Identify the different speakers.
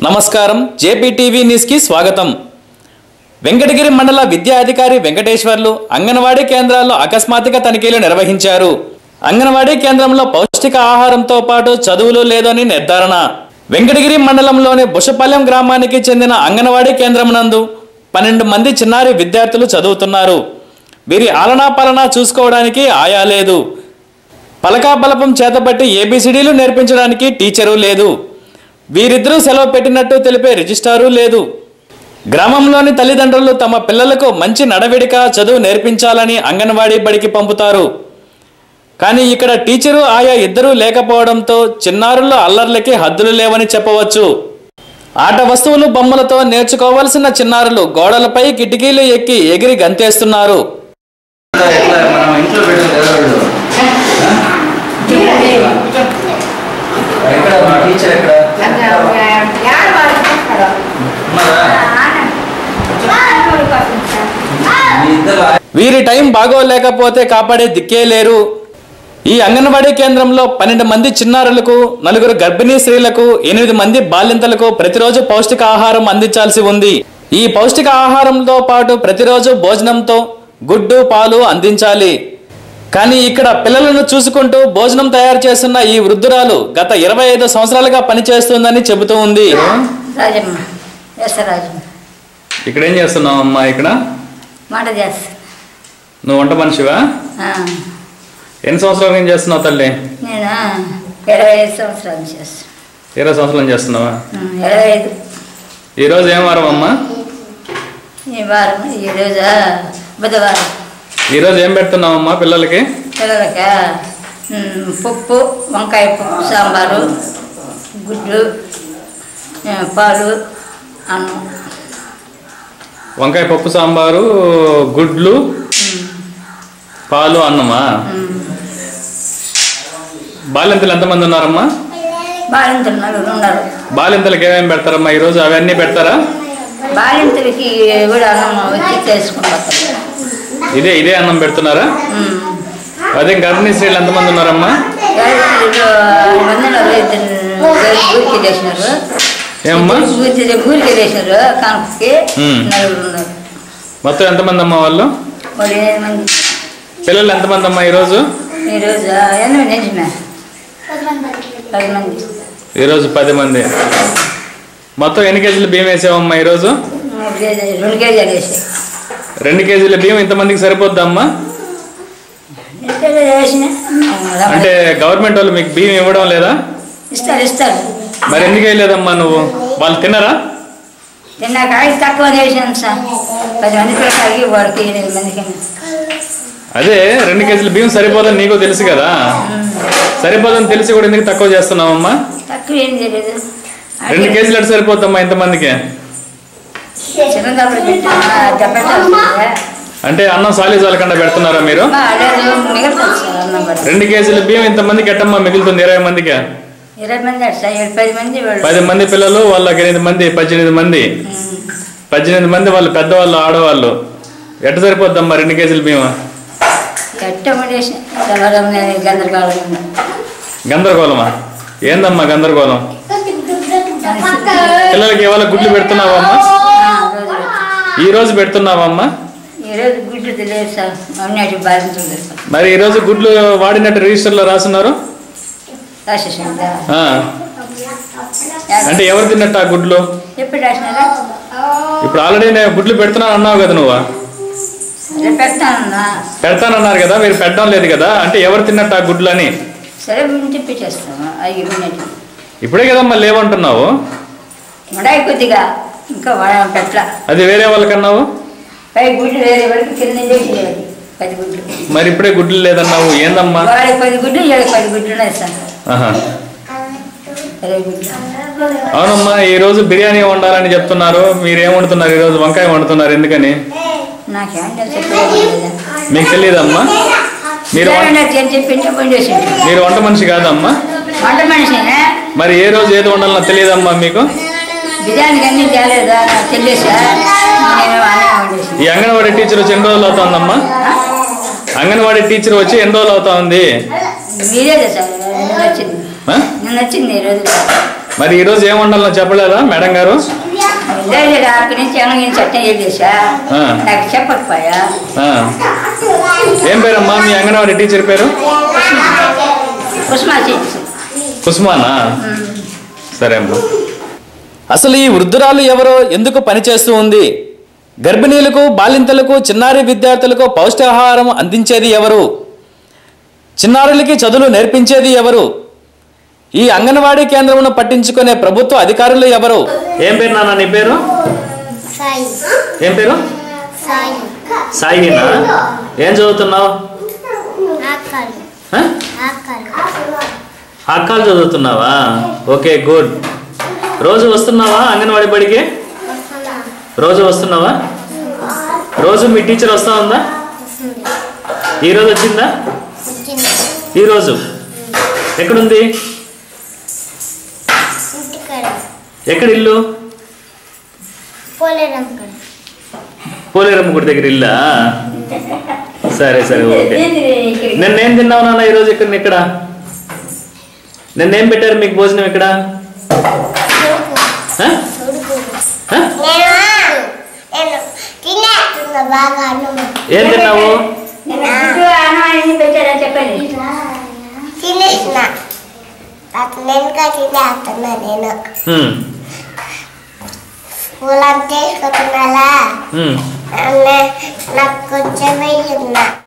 Speaker 1: నమస్కారం జేపీటీవీ న్యూస్కి స్వాగతం వెంకటగిరి మండల విద్యా అధికారి వెంకటేశ్వర్లు అంగన్వాడీ కేంద్రాల్లో అకస్మాత్తుగా తనిఖీలు నిర్వహించారు అంగన్వాడీ కేంద్రంలో పౌష్టిక ఆహారంతో పాటు చదువులు లేదని నిర్ధారణ వెంకటగిరి మండలంలోని బుషపాలెం గ్రామానికి చెందిన అంగన్వాడీ కేంద్రం నందు పన్నెండు మంది చిన్నారి విద్యార్థులు చదువుతున్నారు వీరి ఆలనా పాలన చూసుకోవడానికి ఆయా లేదు పలకా బలపం చేతబట్టి ఏబిసిడీలు నేర్పించడానికి టీచరు లేదు వీరిద్దరూ సెలవు పెట్టినట్టు తెలిపే రిజిస్టారు లేదు గ్రామంలోని తల్లిదండ్రులు తమ పిల్లలకు మంచి నడవడిక చదువు నేర్పించాలని అంగన్వాడీ బడికి పంపుతారు కానీ ఇక్కడ టీచరు ఆయా ఇద్దరూ లేకపోవడంతో చిన్నారుల అల్లర్లకి హద్దులు లేవని చెప్పవచ్చు ఆట వస్తువులు బొమ్మలతో నేర్చుకోవాల్సిన చిన్నారులు గోడలపై కిటికీలు ఎక్కి ఎగిరి గంతేస్తున్నారు
Speaker 2: ఎట్లా మనం ఇంట్లో పెట్టాం కదా వీళ్ళు ఎక్కడ మా టీచర్ ఎక్కడ ఉన్నారా మీ ఇద్దరు
Speaker 1: వీరి టైం బాగోలేకపోతే కాపాడే దిక్కే లేరు ఈ అంగన్వాడీ కేంద్రంలో పన్నెండు మంది చిన్నారులకు నలుగురు గర్భిణీ స్త్రీలకు ఎనిమిది మంది బాలింతలకు ప్రతిరోజు పౌష్టిక ఆహారం అందించాల్సి ఉంది ఈ పౌష్టిక ఆహారంతో పాటు ప్రతిరోజు భోజనంతో గుడ్డు పాలు అందించాలి కానీ ఇక్కడ పిల్లలను చూసుకుంటూ భోజనం తయారు చేస్తున్న ఈ వృద్ధురాలు గత ఇరవై ఐదు సంవత్సరాలుగా పనిచేస్తుందని చెబుతూ ఉంది
Speaker 3: రాజమ్మ చేస్తా రాజమ్మ
Speaker 1: ఇక్కడ ఏం చేస్తున్నావు అమ్మా ఇక్కడ
Speaker 3: మాట చేస్తా
Speaker 1: నువ్వు వంట మనిషివా
Speaker 3: ఆ,
Speaker 1: ఎన్ని సంవత్సరాలు ఏం చేస్తున్నావు తల్లి
Speaker 3: నేను ఇరవై ఐదు సంవత్సరాలు చేస్తాను
Speaker 1: ఇరవై సంవత్సరాలు చేస్తున్నావా
Speaker 3: ఇరవై ఐదు
Speaker 1: ఈరోజు ఏం వారం అమ్మా
Speaker 3: ఈ వారం ఈరోజు బుధవారం
Speaker 1: ఈరోజు ఏం పెడుతున్నావమ్మా పిల్లలకి
Speaker 3: పిల్లలకి ఉమ్, పప్పు వంకాయ పప్పు సాంబారు గుడ్డు ఆ, పాలు అన్నం
Speaker 1: వంకాయ పప్పు సాంబారు గుడ్లు పాలు అన్నమా బాలింతలు ఎంతమంది ఉన్నారమ్మా
Speaker 3: బాలింతలు ఉన్నారు
Speaker 1: బాలింతలకు ఏమేమి పెడతారమ్మా ఈరోజు అవన్నీ పెడతారా
Speaker 3: బాలింతలకి కూడా అన్నం వచ్చి చేసుకుని పోతారు
Speaker 1: ఇదే ఇదే అన్నం పెడుతున్నారా
Speaker 3: ఉమ్.
Speaker 1: అదే గర్భిణీ స్త్రీలు ఎంతమంది ఉన్నారమ్మా
Speaker 3: మందిలో ఇద్దరు ఊరికి వేసినారు
Speaker 1: ఏమమ్మా
Speaker 3: ఊరికి ఊరికి వేసినారు కనుకకి
Speaker 1: ఉమ్.
Speaker 3: నలుగురు ఉన్నారు
Speaker 1: మొత్తం ఎంతమంది అమ్మా వాళ్ళు
Speaker 3: మరి ఎనిమిది మంది
Speaker 1: పిల్లలు ఎంతమంది అమ్మా ఈరోజు
Speaker 3: ఈరోజు ఎనిమిది నిజమే పది మంది
Speaker 1: ఈరోజు పది మంది మొత్తం ఎన్ని కేజీలు బియ్యం వేసావమ్మా ఈరోజు
Speaker 3: మూడు కేజీలు రెండు కేజీలు వేసి
Speaker 1: రెండు కేజీల బియ్యం ఇంతమందికి సరిపోద్దా అమ్మా
Speaker 3: ఎంత వేసిన
Speaker 1: అంటే గవర్నమెంట్ వాళ్ళు మీకు బియ్యం ఇవ్వడం లేదా
Speaker 3: ఇస్తారు ఇస్తారు
Speaker 1: మరి ఎందుకు వేయలేదమ్మా నువ్వు వాళ్ళు తినరా
Speaker 3: తిన్నాక ఐదు తక్కువ వేసాను సార్ పది మంది పిల్లకాయలకి వాడికి ఎనిమిది మందికి
Speaker 1: అదే రెండు కేజీల బియ్యం సరిపోదని నీకు తెలుసు కదా సరిపోదని తెలిసి కూడా ఎందుకు తక్కువ చేస్తున్నావమ్మా
Speaker 3: తక్కువ ఏం తెలియదు
Speaker 1: రెండు కేజీలు అటు సరిపోద్దమ్మా ఇంతమందికి
Speaker 3: చిన్న దెబ్బలు పెట్టినా దెబ్బట్టాల్సిందే
Speaker 1: అంటే అన్నం సాలి చాలకుండా పెడుతున్నారా మీరు
Speaker 3: లేదు మిగతాది సార్ అన్నం కూడా
Speaker 1: రెండు కేజీల బియ్యం ఇంతమందికి ఎట్టమ్మా మిగులుతుంది ఇరవై మందికి
Speaker 3: ఇరవై మంది అట్లా ఏడు పది మంది వాళ్ళు
Speaker 1: పది మంది పిల్లలు వాళ్ళకి ఎనిమిది మంది పద్దెనిమిది మంది
Speaker 3: ఉమ్.
Speaker 1: పద్దెనిమిది మంది వాళ్ళు పెద్దవాళ్ళు ఆడవాళ్ళు ఎట్ట సరిపోద్దమ్మా రెండు కేజీల బియ్యం
Speaker 3: కట్ట పడేసి ఎవరం నేను గందరగోళం ఉంది.
Speaker 1: గందరగోళమా ఏందమ్మా గందరగోళం పిల్లలకి ఇవాళ గుడ్లు పెడుతున్నావమ్మా
Speaker 3: ఆ, రోజు రోజు.
Speaker 1: ఈ రోజు పెడుతున్నావమ్మా
Speaker 3: ఈరోజు గుడ్లు తెలియదు సార్ అన్నటి బాధించలేదు
Speaker 1: మరి ఈ రోజు గుడ్లు వాడినట్టు రిజిస్టర్లో రాస్తున్నారు
Speaker 3: రాసేసిందా
Speaker 1: ఆ, అంటే ఎవరు తిన్నట్టు ఆ గుడ్లు
Speaker 3: ఎప్పుడు రాసినారా
Speaker 1: ఇప్పుడు ఆల్రెడీ నేను గుడ్లు పెడుతున్నాను అన్నావు కదా నువ్వు
Speaker 3: రేపు పెడతానన్నా
Speaker 1: పెడతానన్నారు కదా మీరు పెట్టడం లేదు కదా అంటే ఎవరు తిన్నట్టు ఆ గుడ్లు అని
Speaker 3: సరే ఇంటి చేస్తాము అవి ఉన్నట్టు
Speaker 1: ఇప్పుడే కదమ్మా లేవంటున్నావు
Speaker 3: మడాయి కొద్దిగా ఇంకా వడ- పెట్ల
Speaker 1: అది వేరే వాళ్ళకన్నావు
Speaker 3: పై గుడ్లు వేరే వరకు కింద వేసేది పది గుడ్లు
Speaker 1: మరి ఇప్పుడే గుడ్లు లేదన్నావు ఏందమ్మా
Speaker 3: వాడికి పది గుడ్లు ఏడు పది గుడ్లు ఉన్నాయి సార్
Speaker 1: ఆహా
Speaker 3: ఇరవై గుడ్లు
Speaker 1: అవునమ్మా ఈ రోజు బిర్యానీ వండాలని చెప్తున్నారు మీరు ఏం వండుతున్నారు ఈ రోజు వంకాయ వండుతున్నారు ఎందుకని
Speaker 3: నాకేం తెలుసు
Speaker 1: మీకు తెలియదమ్మా మీరు వం-
Speaker 3: అని చెప్పింటే వండేసి
Speaker 1: మీరు వంట మనిషి కాదమ్మా
Speaker 3: వంట మనిషినే
Speaker 1: మరి ఏ రోజు ఏది వండాలన్నా తెలియదమ్మా మీకు
Speaker 3: బిర్యానీకి అన్నీ తేలేదా నాకు తెలియసా నేను అనే వండేసి
Speaker 1: ఈ అంగన్వాడీ టీచర్ వచ్చి ఎన్ని రోజులు అవుతుందమ్మా అంగన్వాడీ టీచర్ వచ్చి ఎన్ని రోజులు అవుతా ఉంది
Speaker 3: మీరే సార్ నిన్న వచ్చింది
Speaker 1: ఆ?
Speaker 3: నిన్న వచ్చింది ఈరోజు
Speaker 1: మరి ఈ రోజు ఏం వండాలో చెప్పలేదా మేడం గారు
Speaker 3: లేదు అక్కడి నుంచి ఏమైనా చట్నీ చేసా
Speaker 1: ఆ.
Speaker 3: నాకు చెప్పకపోయా
Speaker 1: ఆ. ఏం పేరమ్మా మీ అంగన్వాడీ టీచర్ పేరు
Speaker 3: కుసుమా చేసి
Speaker 1: కుస్మానా సరే అమ్మా అసలు ఈ వృద్ధురాలు ఎవరో ఎందుకు పనిచేస్తూ ఉంది గర్భిణీలకు బాలింతలకు చిన్నారి విద్యార్థులకు పౌష్టికాహారం అందించేది ఎవరు చిన్నారులకి చదువులు నేర్పించేది ఎవరు ఈ అంగన్వాడీ కేంద్రమును పట్టించుకునే ప్రభుత్వ అధికారులు ఎవరు ఏం పేరు నాన్న నీ పేరు
Speaker 4: సాయి
Speaker 1: ఏం పేరు
Speaker 4: సాయి
Speaker 1: సాయినా ఏం చదువుతున్నావు
Speaker 4: ఆకలి
Speaker 1: ఆ?
Speaker 4: ఆకలి
Speaker 1: అక్కాలు చదువుతున్నావా ఓకే గుడ్ రోజు వస్తున్నావా అంగన్వాడీ బడికి
Speaker 4: వస్తున్నా
Speaker 1: రోజు వస్తున్నావా రోజు మీ టీచర్ వస్తా ఉందా
Speaker 4: వస్తుంది
Speaker 1: ఈ రోజు వచ్చిందా
Speaker 4: వచ్చింది
Speaker 1: ఈ రోజు ఎక్కడుంది
Speaker 4: ఇంటికాడ
Speaker 1: ఎక్కడ ఇల్లు
Speaker 4: పోలేరం కాడ
Speaker 1: పోలేరమ్మ గుడి దగ్గర ఇల్లా సరే సరే ఓకే నిన్నేం తిన్నావు నాన్న ఈరోజు ఇక్కడ ఇక్కడ నిన్నేం పెట్టారు మీకు భోజనం ఇక్కడ
Speaker 4: చూడుకు
Speaker 1: ఆ?
Speaker 4: చూడుకు
Speaker 1: ఆ?
Speaker 4: నేను నేను తినేస్తున్నా బాగా అన్నం
Speaker 1: ఏం తిన్నావు
Speaker 3: పెట్టారా చెప్పండి
Speaker 4: తినేసిన అది నేనుగా తినేస్తున్నా నేను
Speaker 1: హ్మ్,
Speaker 4: పూలంతా వేసుకుంటున్నాలా
Speaker 1: హ్మ్.
Speaker 4: నాకు కొంచెం వెయ్యి ఉన్నా